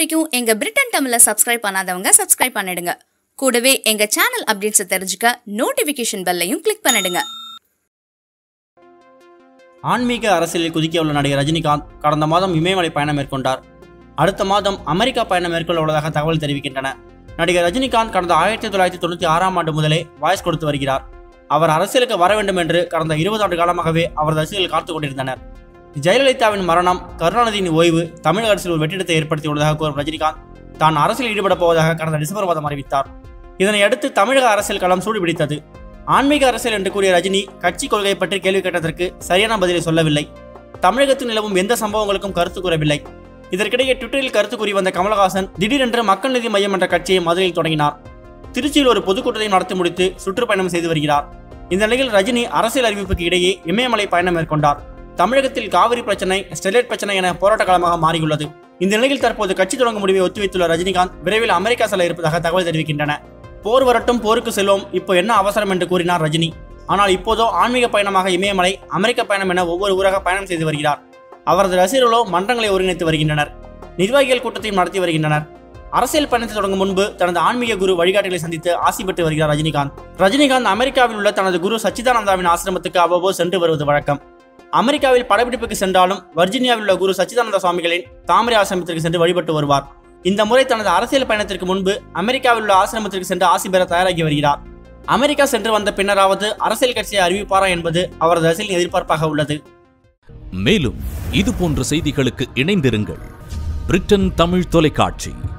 வரைக்கும் எங்க பிரிட்டன் தமிழை சப்ஸ்கிரைப் பண்ணாதவங்க சப்ஸ்கிரைப் பண்ணிடுங்க கூடவே எங்க சேனல் அப்டேட்ஸை தெரிஞ்சுக்க நோட்டிபிகேஷன் பெல்லையும் கிளிக் பண்ணிடுங்க ஆன்மீக அரசியலில் குதிக்க உள்ள நடிகர் ரஜினிகாந்த் கடந்த மாதம் இமயமலை பயணம் மேற்கொண்டார் அடுத்த மாதம் அமெரிக்கா பயணம் மேற்கொள்ள உள்ளதாக தகவல் தெரிவிக்கின்றன நடிகர் ரஜினிகாந்த் கடந்த ஆயிரத்தி தொள்ளாயிரத்தி தொண்ணூற்றி ஆறாம் ஆண்டு முதலே வாய்ஸ் கொடுத்து வருகிறார் அவர் அரசியலுக்கு வர வேண்டும் என்று கடந்த இருபது ஆண்டு காலமாகவே அவரது ரசிகர்கள் காத்துக் கொண்டிருந்தனர் ஜெயலலிதாவின் மரணம் கருணாநிதியின் ஓய்வு தமிழக அரசியல் ஒரு வெற்றிடத்தை ஏற்படுத்தியுள்ளதாக கூறும் ரஜினிகாந்த் தான் அரசியல் ஈடுபடப் போவதாக கடந்த டிசம்பர் மாதம் அறிவித்தார் இதனை அடுத்து தமிழக அரசியல் களம் சூடுபிடித்தது ஆன்மீக அரசியல் என்று கூறிய ரஜினி கட்சி கொள்கை பற்றி கேள்வி கேட்டதற்கு சரியான பதிலை சொல்லவில்லை தமிழகத்தில் நிலவும் எந்த சம்பவங்களுக்கும் கருத்து கூறவில்லை இதற்கிடையே ட்விட்டரில் கருத்து கூறி வந்த கமலஹாசன் திடீரென்று மக்கள் நீதி மையம் என்ற கட்சியை மதுரையில் தொடங்கினார் திருச்சியில் ஒரு பொதுக்கூட்டத்தை நடத்தி முடித்து சுற்றுப்பயணம் செய்து வருகிறார் இந்த நிலையில் ரஜினி அரசியல் அறிவிப்புக்கு இடையே இமயமலை பயணம் மேற்கொண்டார் தமிழகத்தில் காவிரி பிரச்சனை ஸ்டெர்லைட் பிரச்சனை என போராட்ட காலமாக மாறியுள்ளது இந்த நிலையில் தற்போது கட்சி தொடங்கும் முடிவை ஒத்திவைத்துள்ள ரஜினிகாந்த் விரைவில் அமெரிக்கா செல்ல இருப்பதாக தகவல் தெரிவிக்கின்றன போர் வரட்டும் போருக்கு செல்வோம் இப்போ என்ன அவசரம் என்று கூறினார் ரஜினி ஆனால் இப்போதோ ஆன்மீக பயணமாக இமயமலை அமெரிக்க பயணம் என ஒவ்வொரு ஊராக பயணம் செய்து வருகிறார் அவரது ரசிகர்களோ மன்றங்களை ஒருங்கிணைத்து வருகின்றனர் நிர்வாகிகள் கூட்டத்தையும் நடத்தி வருகின்றனர் அரசியல் பயணத்தை தொடங்கும் முன்பு தனது ஆன்மீக குரு வழிகாட்டிகளை சந்தித்து ஆசி பெற்று வருகிறார் ரஜினிகாந்த் ரஜினிகாந்த் அமெரிக்காவில் உள்ள தனது குரு சச்சிதானந்தாவின் ஆசிரமத்துக்கு அவ்வப்போது சென்று வருவது வழக்கம் அமெரிக்காவில் படப்பிடிப்புக்கு சென்றாலும் வர்ஜீனியாவில் உள்ள குரு சச்சிதானந்த சுவாமிகளின் தாமரை ஆசிரமத்திற்கு சென்று வழிபட்டு வருவார் இந்த முறை தனது அரசியல் பயணத்திற்கு முன்பு அமெரிக்காவில் உள்ள ஆசிரமத்திற்கு சென்று ஆசி பெற தயாராகி வருகிறார் அமெரிக்கா சென்று வந்த பின்னராவது அரசியல் கட்சியை அறிவிப்பாரா என்பது அவரது அரசியலின் எதிர்பார்ப்பாக உள்ளது மேலும் இது போன்ற செய்திகளுக்கு இணைந்திருங்கள் பிரிட்டன் தமிழ் தொலைக்காட்சி